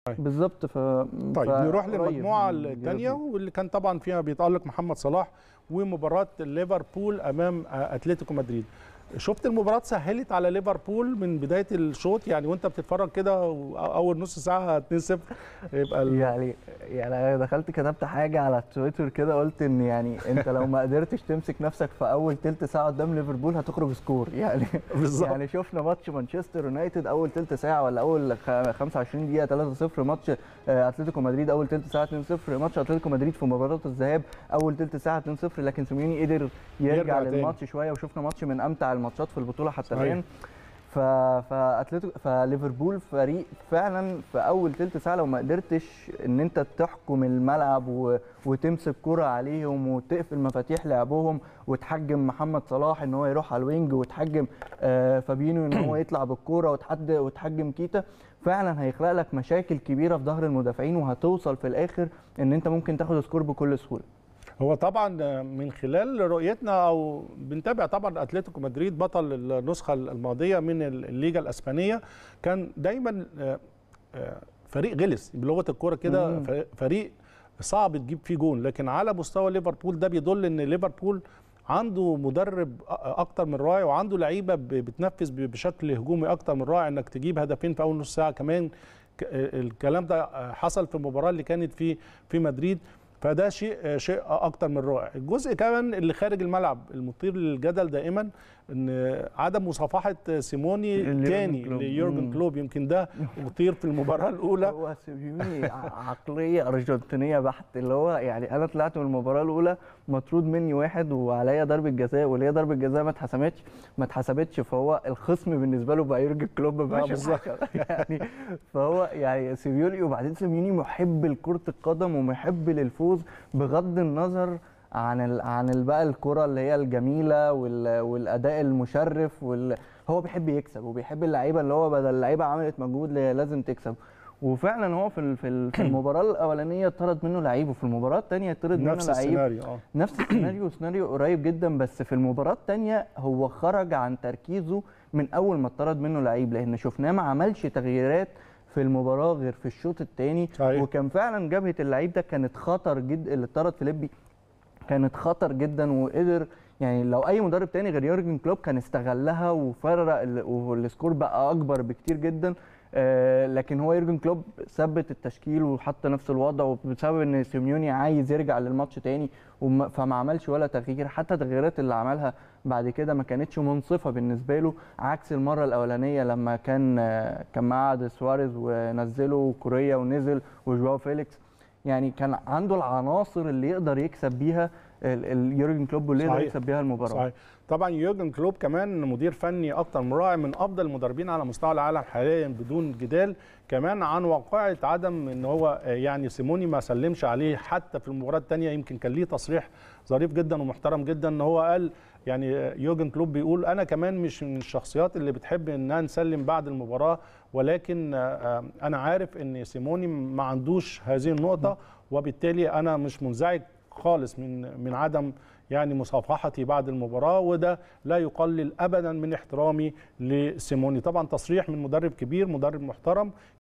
بالظبط ف طيب ف- نروح قريب للمجموعه من الثانيه ليفربول. واللي كان طبعا فيها بيتالق محمد صلاح ومباراه ليفربول امام اتلتيكو مدريد شفت المباراه سهلت على ليفربول من بدايه الشوط يعني وانت بتتفرج كده اول نص ساعه 2-0 يبقى ال- يعني يعني انا دخلت كتبت حاجه على تويتر كده قلت ان يعني انت لو ما قدرتش تمسك نفسك في اول تلت ساعه قدام ليفربول هتخرج سكور يعني بالظبط. يعني شفنا ماتش مانشستر يونايتد اول تلت ساعه ولا اول خ- 25 دقيقه 3-0 ماتش آه، اتلتيكو مدريد اول تلت ساعه 2-0 ماتش اتلتيكو مدريد في مباراه الذهاب اول تلت ساعه 2-0 لكن سيميوني قدر يرجع يرجع تاني. للماتش شويه وشفنا ماتش من امتع الماتشات في البطوله حتى صحيح. الان ف فاتلتيكو فليفربول فريق فعلا في اول تلت ساعه لو ما قدرتش ان انت تحكم الملعب و... وتمسك كرة عليهم وتقفل مفاتيح لعبهم وتحجم محمد صلاح ان هو يروح على الوينج وتحجم آه فابينو ان هو يطلع بالكرة وتحد وتحجم كيتا فعلا هيخلق لك مشاكل كبيره في ظهر المدافعين وهتوصل في الاخر ان انت ممكن تاخد سكور بكل سهوله هو طبعا من خلال رؤيتنا او بنتابع طبعا اتلتيكو مدريد بطل النسخه الماضيه من الليجا الاسبانيه كان دايما آه، آه، فريق غلس بلغه الكوره كده مم. ف- فريق صعب تجيب فيه جون لكن على مستوى ليفربول ده بيدل ان ليفربول عنده مدرب أ- اكتر من رائع وعنده لعيبه ب- بتنفذ ب- بشكل هجومي اكتر من رائع انك تجيب هدفين في اول نص ساعه كمان ك- الكلام ده حصل في المباراه اللي كانت في في مدريد فده شيء شيء اكتر من رائع الجزء كمان اللي خارج الملعب المثير للجدل دائما ان عدم مصافحه سيموني ليورجن تاني كلوب. ليورجن مم. كلوب يمكن ده مثير في المباراه الاولى هو سيميوني ع- عقليه ارجنتينيه بحت اللي هو يعني انا طلعت من المباراه الاولى مطرود مني واحد وعليا ضربه جزاء واللي هي ضربه جزاء ما اتحسمتش ما اتحسبتش فهو الخصم بالنسبه له بقى يورجن كلوب ماشي بالظبط. يعني فهو يعني سيميوني وبعدين سيميوني محب لكره القدم ومحب للفوز بغض النظر عن ال... عن ال- بقى الكره اللي هي الجميله وال... والاداء المشرف وال... هو بيحب يكسب وبيحب اللعيبه اللي هو بدل اللعيبه عملت مجهود اللي هي لازم تكسب وفعلا هو في ال- في ال- في المباراه الاولانيه اتطرد منه لعيب وفي المباراه الثانيه اتطرد منه نفس لعيب السيناريو اه نفس السيناريو سيناريو قريب جدا بس في المباراه الثانيه هو خرج عن تركيزه من اول ما اتطرد منه لعيب لان شفناه ما عملش تغييرات في المباراه غير في الشوط الثاني صحيح. وكان فعلا جبهه اللعيب ده كانت خطر جدا اللي اتطرد فيليبي كانت خطر جدا وقدر يعني لو اي مدرب تاني غير يورجن كلوب كان استغلها وفرق ال- والسكور بقى اكبر بكتير جدا آه، لكن هو يورجن كلوب ثبت التشكيل وحط نفس الوضع وبسبب ان سيميوني عايز يرجع للماتش تاني وما- فما عملش ولا تغيير حتى التغييرات اللي عملها بعد كده ما كانتش منصفه بالنسبه له عكس المره الاولانيه لما كان آه، كان معاه سواريز ونزله كوريا ونزل وجواو فيليكس يعني كان عنده العناصر اللي يقدر يكسب بيها ال- ال- يورجن كلوب واللي يقدر صحيح. يكسب بيها المباراه صحيح طبعا يورجن كلوب كمان مدير فني اكتر من رائع من افضل المدربين على مستوى العالم حاليا بدون جدال كمان عن واقعه عدم ان هو آه، يعني سيموني ما سلمش عليه حتى في المباراه الثانيه يمكن كان ليه تصريح ظريف جدا ومحترم جدا ان هو قال يعني آه، يورجن كلوب بيقول انا كمان مش من الشخصيات اللي بتحب انها نسلم بعد المباراه ولكن آه، آه، انا عارف ان سيموني ما عندوش هذه النقطه وبالتالي انا مش منزعج خالص من من عدم يعني مصافحتي بعد المباراه وده لا يقلل ابدا من احترامي لسيموني طبعا تصريح من مدرب كبير مدرب محترم